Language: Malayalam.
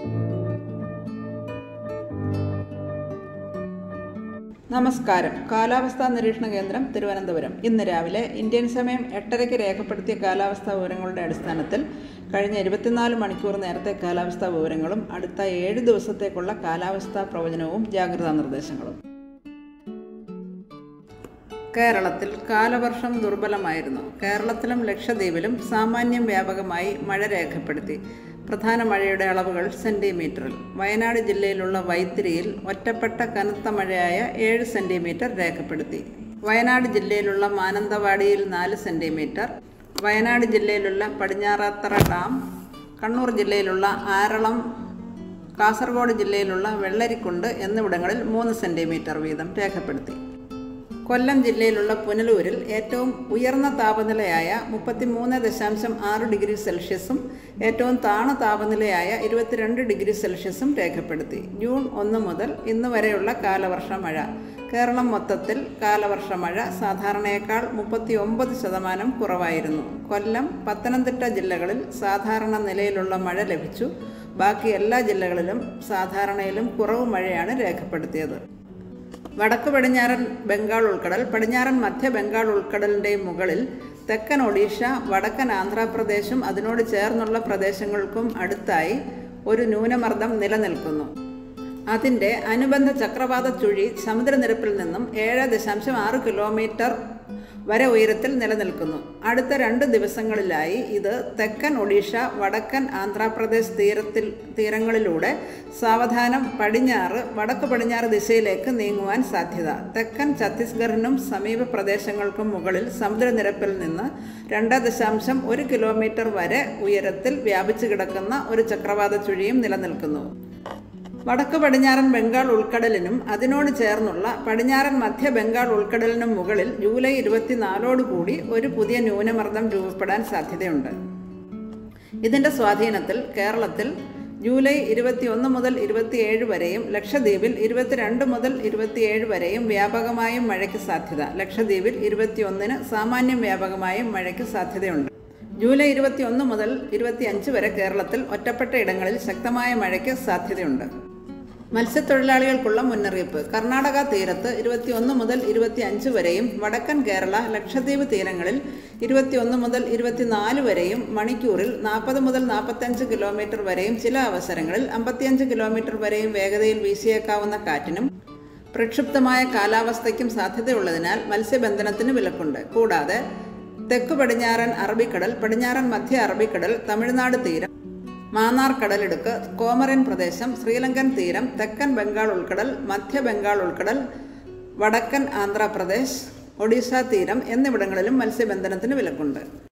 നമസ്കാരം കാലാവസ്ഥാ നിരീക്ഷണ കേന്ദ്രം തിരുവനന്തപുരം ഇന്ന് രാവിലെ ഇന്ത്യൻ സമയം എട്ടരയ്ക്ക് രേഖപ്പെടുത്തിയ കാലാവസ്ഥാ വിവരങ്ങളുടെ അടിസ്ഥാനത്തിൽ കഴിഞ്ഞ ഇരുപത്തിനാല് മണിക്കൂർ നേരത്തെ കാലാവസ്ഥാ വിവരങ്ങളും അടുത്ത ഏഴ് ദിവസത്തേക്കുള്ള കാലാവസ്ഥാ പ്രവചനവും ജാഗ്രതാ നിർദ്ദേശങ്ങളും കേരളത്തിൽ കാലവർഷം ദുർബലമായിരുന്നു കേരളത്തിലും ലക്ഷദ്വീപിലും സാമാന്യം വ്യാപകമായി മഴ രേഖപ്പെടുത്തി പ്രധാന മഴയുടെ അളവുകൾ സെൻറ്റിമീറ്ററിൽ വയനാട് ജില്ലയിലുള്ള വൈത്തിരിയിൽ ഒറ്റപ്പെട്ട കനത്ത മഴയായ ഏഴ് സെൻറ്റിമീറ്റർ രേഖപ്പെടുത്തി വയനാട് ജില്ലയിലുള്ള മാനന്തവാടിയിൽ നാല് സെൻറ്റിമീറ്റർ വയനാട് ജില്ലയിലുള്ള പടിഞ്ഞാറത്തറ ഡാം കണ്ണൂർ ജില്ലയിലുള്ള ആരളം കാസർഗോഡ് ജില്ലയിലുള്ള വെള്ളരിക്കുണ്ട് എന്നിവിടങ്ങളിൽ മൂന്ന് സെൻറ്റിമീറ്റർ വീതം രേഖപ്പെടുത്തി കൊല്ലം ജില്ലയിലുള്ള പുനലൂരിൽ ഏറ്റവും ഉയർന്ന താപനിലയായ മുപ്പത്തിമൂന്ന് ദശാംശം ആറ് ഡിഗ്രി സെൽഷ്യസും ഏറ്റവും താണ താപനിലയായ ഇരുപത്തിരണ്ട് ഡിഗ്രി സെൽഷ്യസും രേഖപ്പെടുത്തി ജൂൺ ഒന്ന് മുതൽ ഇന്ന് വരെയുള്ള കാലവർഷ മഴ കേരളം മൊത്തത്തിൽ കാലവർഷ മഴ സാധാരണയേക്കാൾ മുപ്പത്തി ഒമ്പത് ശതമാനം കുറവായിരുന്നു കൊല്ലം പത്തനംതിട്ട ജില്ലകളിൽ സാധാരണ നിലയിലുള്ള മഴ ലഭിച്ചു ബാക്കി എല്ലാ ജില്ലകളിലും സാധാരണയിലും കുറവ് മഴയാണ് രേഖപ്പെടുത്തിയത് വടക്ക് പടിഞ്ഞാറൻ ബംഗാൾ ഉൾക്കടൽ പടിഞ്ഞാറൻ മധ്യ ബംഗാൾ ഉൾക്കടലിൻ്റെ മുകളിൽ തെക്കൻ ഒഡീഷ വടക്കൻ ആന്ധ്രാപ്രദേശും അതിനോട് ചേർന്നുള്ള പ്രദേശങ്ങൾക്കും അടുത്തായി ഒരു ന്യൂനമർദ്ദം നിലനിൽക്കുന്നു അതിൻ്റെ അനുബന്ധ ചക്രവാത ചുഴി സമുദ്രനിരപ്പിൽ നിന്നും ഏഴ് ദശാംശം ആറ് കിലോമീറ്റർ വരെ ഉയരത്തിൽ നിലനിൽക്കുന്നു അടുത്ത രണ്ട് ദിവസങ്ങളിലായി ഇത് തെക്കൻ ഒഡീഷ വടക്കൻ ആന്ധ്രാപ്രദേശ് തീരത്തിൽ തീരങ്ങളിലൂടെ സാവധാനം പടിഞ്ഞാറ് വടക്ക് പടിഞ്ഞാറ് ദിശയിലേക്ക് നീങ്ങുവാൻ സാധ്യത തെക്കൻ ഛത്തീസ്ഗറിനും സമീപ പ്രദേശങ്ങൾക്കും മുകളിൽ സമുദ്രനിരപ്പിൽ നിന്ന് രണ്ട് ദശാംശം ഒരു കിലോമീറ്റർ വരെ ഉയരത്തിൽ വ്യാപിച്ചു കിടക്കുന്ന ഒരു ചക്രവാത ചുഴിയും നിലനിൽക്കുന്നു വടക്ക് പടിഞ്ഞാറൻ ബംഗാൾ ഉൾക്കടലിനും അതിനോട് ചേർന്നുള്ള പടിഞ്ഞാറൻ മധ്യ ബംഗാൾ ഉൾക്കടലിനും മുകളിൽ ജൂലൈ ഇരുപത്തിനാലോടുകൂടി ഒരു പുതിയ ന്യൂനമർദ്ദം രൂപപ്പെടാൻ സാധ്യതയുണ്ട് ഇതിൻ്റെ സ്വാധീനത്തിൽ കേരളത്തിൽ ജൂലൈ ഇരുപത്തിയൊന്ന് മുതൽ ഇരുപത്തിയേഴ് വരെയും ലക്ഷദ്വീപിൽ ഇരുപത്തിരണ്ട് മുതൽ ഇരുപത്തിയേഴ് വരെയും വ്യാപകമായും മഴയ്ക്ക് സാധ്യത ലക്ഷദ്വീപിൽ ഇരുപത്തിയൊന്നിന് സാമാന്യം വ്യാപകമായും മഴയ്ക്ക് സാധ്യതയുണ്ട് ജൂലൈ ഇരുപത്തിയൊന്ന് മുതൽ ഇരുപത്തിയഞ്ച് വരെ കേരളത്തിൽ ഒറ്റപ്പെട്ട ഇടങ്ങളിൽ ശക്തമായ മഴയ്ക്ക് സാധ്യതയുണ്ട് മത്സ്യത്തൊഴിലാളികൾക്കുള്ള മുന്നറിയിപ്പ് കർണാടക തീരത്ത് ഇരുപത്തിയൊന്ന് മുതൽ ഇരുപത്തിയഞ്ച് വരെയും വടക്കൻ കേരള ലക്ഷദ്വീപ് തീരങ്ങളിൽ ഇരുപത്തിയൊന്ന് മുതൽ ഇരുപത്തിനാല് വരെയും മണിക്കൂറിൽ നാൽപ്പത് മുതൽ നാൽപ്പത്തഞ്ച് കിലോമീറ്റർ വരെയും ചില അവസരങ്ങളിൽ അമ്പത്തിയഞ്ച് കിലോമീറ്റർ വരെയും വേഗതയിൽ വീശിയേക്കാവുന്ന കാറ്റിനും പ്രക്ഷുബ്ധമായ കാലാവസ്ഥയ്ക്കും സാധ്യതയുള്ളതിനാൽ മത്സ്യബന്ധനത്തിന് വിലക്കുണ്ട് കൂടാതെ തെക്ക് പടിഞ്ഞാറൻ അറബിക്കടൽ പടിഞ്ഞാറൻ മധ്യ അറബിക്കടൽ തമിഴ്നാട് തീരം മാന്നാർ കടലിടുക്ക് കോമറിൻ പ്രദേശം ശ്രീലങ്കൻ തീരം തെക്കൻ ബംഗാൾ ഉൾക്കടൽ മധ്യ ബംഗാൾ ഉൾക്കടൽ വടക്കൻ ആന്ധ്രാപ്രദേശ് ഒഡീഷ തീരം എന്നിവിടങ്ങളിലും മത്സ്യബന്ധനത്തിന് വിലക്കുണ്ട്